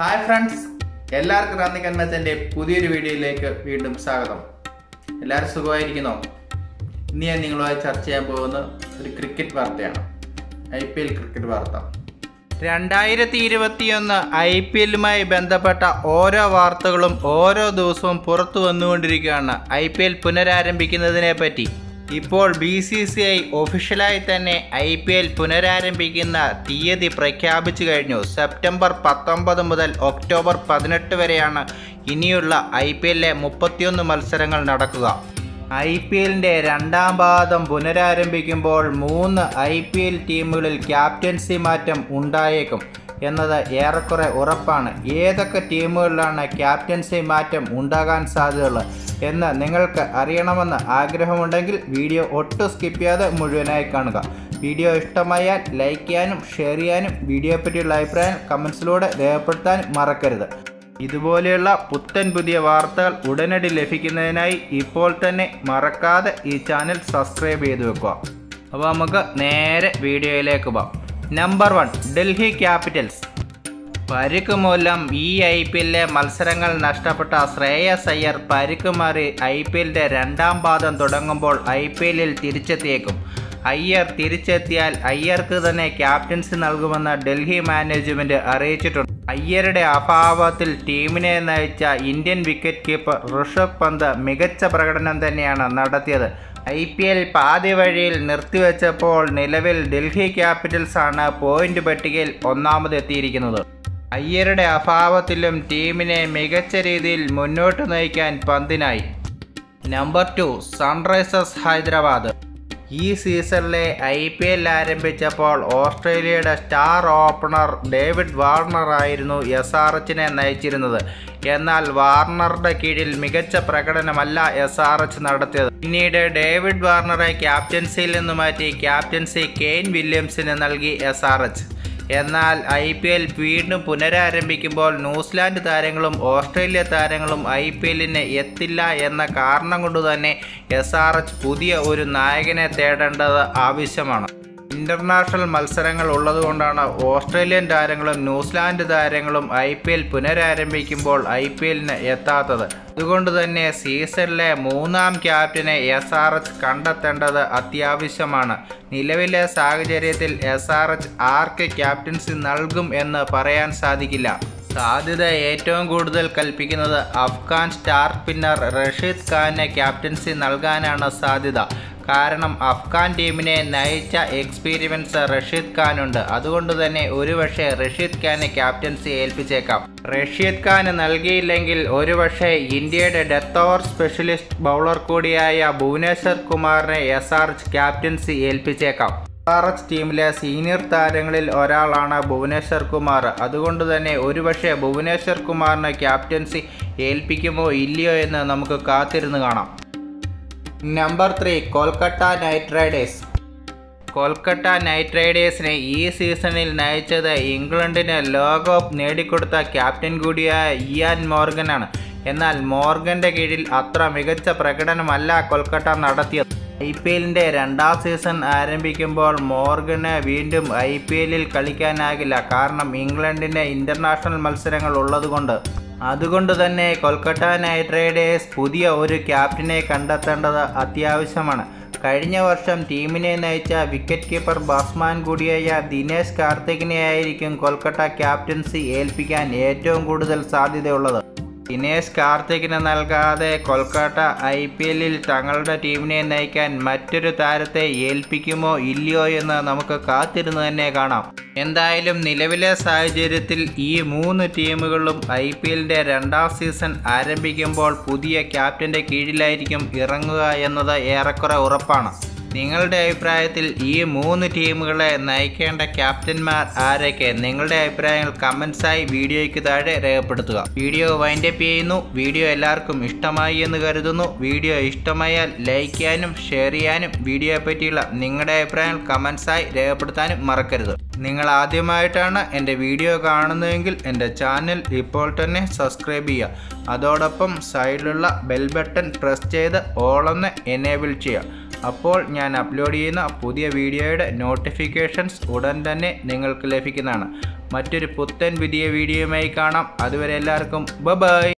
hi friends എല്ലാവർക്കും റാന്നി കന്മച്ചൻ്റെ പുതിയൊരു വീഡിയോയിലേക്ക് വീണ്ടും സ്വാഗതം എല്ലാവരും സുഖമായിരിക്കുന്നോ ഇന്ന് ഞാൻ നിങ്ങളുമായി ചർച്ച ചെയ്യാൻ പോകുന്ന ഒരു ക്രിക്കറ്റ് വാർത്തയാണ് ഐ പി എൽ ക്രിക്കറ്റ് വാർത്ത രണ്ടായിരത്തി ഇരുപത്തിയൊന്ന് ഐ പി എല്ലുമായി ബന്ധപ്പെട്ട ഓരോ വാർത്തകളും ഓരോ ദിവസവും പുറത്തു വന്നുകൊണ്ടിരിക്കുകയാണ് ഐ പി എൽ പുനരാരംഭിക്കുന്നതിനെ പറ്റി ഇപ്പോൾ ബി സി സി ഐ ഒഫീഷ്യലായി തന്നെ ഐ പി എൽ പുനരാരംഭിക്കുന്ന തീയതി പ്രഖ്യാപിച്ചു കഴിഞ്ഞു സെപ്റ്റംബർ പത്തൊമ്പത് മുതൽ ഒക്ടോബർ പതിനെട്ട് വരെയാണ് ഇനിയുള്ള ഐ പി എല്ലിലെ മുപ്പത്തിയൊന്ന് മത്സരങ്ങൾ നടക്കുക ഐ പി എല്ലിൻ്റെ രണ്ടാം പാദം പുനരാരംഭിക്കുമ്പോൾ മൂന്ന് ഐ പി എൽ ടീമുകളിൽ ക്യാപ്റ്റൻസി മാറ്റം ഉണ്ടായേക്കും എന്നത് ഏറെക്കുറെ ഉറപ്പാണ് ഏതൊക്കെ ടീമുകളിലാണ് ക്യാപ്റ്റൻസി മാറ്റം ഉണ്ടാകാൻ സാധ്യതയുള്ളത് എന്ന് നിങ്ങൾക്ക് അറിയണമെന്ന് ആഗ്രഹമുണ്ടെങ്കിൽ വീഡിയോ ഒട്ടും സ്കിപ്പ് ചെയ്യാതെ മുഴുവനായി കാണുക വീഡിയോ ഇഷ്ടമായാൽ ലൈക്ക് ചെയ്യാനും ഷെയർ ചെയ്യാനും വീഡിയോയെ പറ്റിയുള്ള അഭിപ്രായം കമൻസിലൂടെ രേഖപ്പെടുത്താൻ മറക്കരുത് ഇതുപോലെയുള്ള പുത്തൻ പുതിയ വാർത്തകൾ ഉടനടി ലഭിക്കുന്നതിനായി ഇപ്പോൾ തന്നെ മറക്കാതെ ഈ ചാനൽ സബ്സ്ക്രൈബ് ചെയ്ത് വെക്കുക അപ്പോൾ നമുക്ക് നേരെ വീഡിയോയിലേക്ക് പോകാം നമ്പർ വൺ ഡൽഹി ക്യാപിറ്റൽസ് പരിക്ക് മൂലം ഈ ഐ പി എല്ലിലെ മത്സരങ്ങൾ നഷ്ടപ്പെട്ട ശ്രേയസ് അയ്യർ പരിക്ക് മാറി ഐ പി എല്ലിൻ്റെ രണ്ടാം പാദം തുടങ്ങുമ്പോൾ ഐ പി എല്ലിൽ തിരിച്ചെത്തിയേക്കും അയ്യർ തിരിച്ചെത്തിയാൽ അയ്യർക്ക് തന്നെ ക്യാപ്റ്റൻസി നൽകുമെന്ന് ഡൽഹി മാനേജ്മെന്റ് അറിയിച്ചിട്ടുണ്ട് അയ്യരുടെ അഭാവത്തിൽ ടീമിനെ നയിച്ച ഇന്ത്യൻ വിക്കറ്റ് കീപ്പർ ഋഷഭ് പന്ത് മികച്ച പ്രകടനം തന്നെയാണ് നടത്തിയത് ഐ പി എൽ പാതി വഴിയിൽ നിർത്തിവെച്ചപ്പോൾ നിലവിൽ ഡൽഹി ക്യാപിറ്റൽസ് ആണ് പോയിന്റ് പട്ടികയിൽ ഒന്നാമതെത്തിയിരിക്കുന്നത് അയ്യരുടെ അഭാവത്തിലും ടീമിനെ മികച്ച രീതിയിൽ മുന്നോട്ട് നയിക്കാൻ പന്തിനായി നമ്പർ ടു സൺറൈസേഴ്സ് ഹൈദരാബാദ് ഈ സീസണിലെ ഐ പി എൽ ആരംഭിച്ചപ്പോൾ ഓസ്ട്രേലിയയുടെ സ്റ്റാർ ഓപ്പണർ ഡേവിഡ് വാർണർ ആയിരുന്നു എസ് ആർ എച്ചിനെ നയിച്ചിരുന്നത് എന്നാൽ വാർണറുടെ കീഴിൽ മികച്ച പ്രകടനമല്ല എസ് ആർ എച്ച് നടത്തിയത് പിന്നീട് ഡേവിഡ് വാർണറെ ക്യാപ്റ്റൻസിയിൽ നിന്ന് മാറ്റി ക്യാപ്റ്റൻസി കെയ്ൻ വില്യംസിന് നൽകി എസ് ആർ എച്ച് എന്നാൽ ഐ പി എൽ വീണ്ടും പുനരാരംഭിക്കുമ്പോൾ ന്യൂസിലാൻഡ് താരങ്ങളും ഓസ്ട്രേലിയ താരങ്ങളും ഐ പി എല്ലിന് എത്തില്ല എന്ന കാരണം കൊണ്ട് തന്നെ എസ് ആർ എച്ച് പുതിയ ഒരു നായകനെ തേടേണ്ടത് ആവശ്യമാണ് ഇന്റർനാഷണൽ മത്സരങ്ങൾ ഉള്ളതുകൊണ്ടാണ് ഓസ്ട്രേലിയൻ താരങ്ങളും ന്യൂസിലാൻഡ് താരങ്ങളും ഐ പി എൽ പുനരാരംഭിക്കുമ്പോൾ ഐ പി എല്ലിന് എത്താത്തത് അതുകൊണ്ട് തന്നെ സീസണിലെ മൂന്നാം ക്യാപ്റ്റനെ എസ് ആർ എച്ച് കണ്ടെത്തേണ്ടത് അത്യാവശ്യമാണ് നിലവിലെ സാഹചര്യത്തിൽ എസ് ആർ എച്ച് ആർക്ക് ക്യാപ്റ്റൻസി നൽകും എന്ന് പറയാൻ സാധിക്കില്ല സാധ്യത ഏറ്റവും കൂടുതൽ കൽപ്പിക്കുന്നത് അഫ്ഗാൻ സ്റ്റാർ സ്പിന്നർ റഷീദ് ഖാനെ ക്യാപ്റ്റൻസി നൽകാനാണ് സാധ്യത കാരണം അഫ്ഗാൻ ടീമിനെ നയിച്ച എക്സ്പീരിയൻസ് റഷീദ് ഖാനുണ്ട് അതുകൊണ്ട് തന്നെ ഒരുപക്ഷെ റഷീദ് ഖാനെ ക്യാപ്റ്റൻസി ഏൽപ്പിച്ചേക്കാം റഷീദ് ഖാന് നൽകിയില്ലെങ്കിൽ ഒരുപക്ഷെ ഇന്ത്യയുടെ ഡെത്ത് ഓവർ സ്പെഷ്യലിസ്റ്റ് ബൗളർ കൂടിയായ ഭുവനേശ്വർ കുമാറിനെ എസ് ആർ ക്യാപ്റ്റൻസി ഏൽപ്പിച്ചേക്കാം ആർ എച്ച് ടീമിലെ സീനിയർ താരങ്ങളിൽ ഒരാളാണ് ഭുവനേശ്വർ കുമാർ അതുകൊണ്ട് തന്നെ ഒരുപക്ഷെ ഭുവനേശ്വർ കുമാറിന് ക്യാപ്റ്റൻസി ഏൽപ്പിക്കുമോ ഇല്ലയോ എന്ന് നമുക്ക് കാത്തിരുന്ന് കാണാം number three Kolkata Knight Riders Kolkata Knight റൈഡേഴ്സിനെ ഈ സീസണിൽ നയിച്ചത് ഇംഗ്ലണ്ടിന് ലോകകപ്പ് നേടിക്കൊടുത്ത ക്യാപ്റ്റൻ കൂടിയായ ഇയാൻ മോർഗനാണ് എന്നാൽ മോർഗന്റെ കീഴിൽ അത്ര മികച്ച പ്രകടനമല്ല കൊൽക്കത്ത നടത്തിയത് ഐ പി എല്ലിൻ്റെ രണ്ടാം സീസൺ ആരംഭിക്കുമ്പോൾ മോർഗന് വീണ്ടും ഐ പി എല്ലിൽ കളിക്കാനാകില്ല കാരണം ഇംഗ്ലണ്ടിൻ്റെ ഇൻ്റർനാഷണൽ മത്സരങ്ങൾ ഉള്ളതുകൊണ്ട് അതുകൊണ്ട് തന്നെ കൊൽക്കത്ത നൈറ്റ് റൈഡേഴ്സ് പുതിയ ഒരു ക്യാപ്റ്റനെ കണ്ടെത്തേണ്ടത് അത്യാവശ്യമാണ് കഴിഞ്ഞ വർഷം ടീമിനെ നയിച്ച വിക്കറ്റ് കീപ്പർ ബാറ്റ്സ്മാൻ കൂടിയായ ദിനേശ് കാർത്തികിനെയായിരിക്കും കൊൽക്കത്ത ക്യാപ്റ്റൻസി ഏൽപ്പിക്കാൻ ഏറ്റവും കൂടുതൽ സാധ്യതയുള്ളത് ദിനേശ് കാർത്തികിന് നൽകാതെ കൊൽക്കത്ത ഐ പി എല്ലിൽ തങ്ങളുടെ ടീമിനെ നയിക്കാൻ മറ്റൊരു താരത്തെ ഏൽപ്പിക്കുമോ ഇല്ലയോ എന്ന് നമുക്ക് കാത്തിരുന്ന് തന്നെ കാണാം എന്തായാലും നിലവിലെ സാഹചര്യത്തിൽ ഈ മൂന്ന് ടീമുകളും ഐ പി എല്ലിൻ്റെ രണ്ടാം സീസൺ ആരംഭിക്കുമ്പോൾ പുതിയ ക്യാപ്റ്റൻ്റെ കീഴിലായിരിക്കും ഇറങ്ങുക എന്നത് ഏറെക്കുറെ ഉറപ്പാണ് നിങ്ങളുടെ അഭിപ്രായത്തിൽ ഈ മൂന്ന് ടീമുകളെ നയിക്കേണ്ട ക്യാപ്റ്റന്മാർ ആരൊക്കെ നിങ്ങളുടെ അഭിപ്രായങ്ങൾ കമൻസായി വീഡിയോയ്ക്ക് താഴെ രേഖപ്പെടുത്തുക വീഡിയോ വൈൻഡപ്പ് ചെയ്യുന്നു വീഡിയോ എല്ലാവർക്കും ഇഷ്ടമായി എന്ന് കരുതുന്നു വീഡിയോ ഇഷ്ടമായാൽ ലൈക്ക് ചെയ്യാനും ഷെയർ ചെയ്യാനും വീഡിയോയെ പറ്റിയുള്ള നിങ്ങളുടെ അഭിപ്രായങ്ങൾ കമൻസായി രേഖപ്പെടുത്താനും മറക്കരുത് നിങ്ങൾ ആദ്യമായിട്ടാണ് എൻ്റെ വീഡിയോ കാണുന്നതെങ്കിൽ എൻ്റെ ചാനൽ ഇപ്പോൾ തന്നെ സബ്സ്ക്രൈബ് ചെയ്യുക അതോടൊപ്പം സൈഡിലുള്ള ബെൽ ബട്ടൺ പ്രസ് ചെയ്ത് ഓളൊന്ന് എനേബിൾ ചെയ്യുക അപ്പോൾ ഞാൻ അപ്ലോഡ് ചെയ്യുന്ന പുതിയ വീഡിയോയുടെ നോട്ടിഫിക്കേഷൻസ് ഉടൻ തന്നെ നിങ്ങൾക്ക് ലഭിക്കുന്നതാണ് മറ്റൊരു പുത്തൻ പുതിയ വീഡിയോയുമായി കാണാം അതുവരെ എല്ലാവർക്കും ബ ബൈ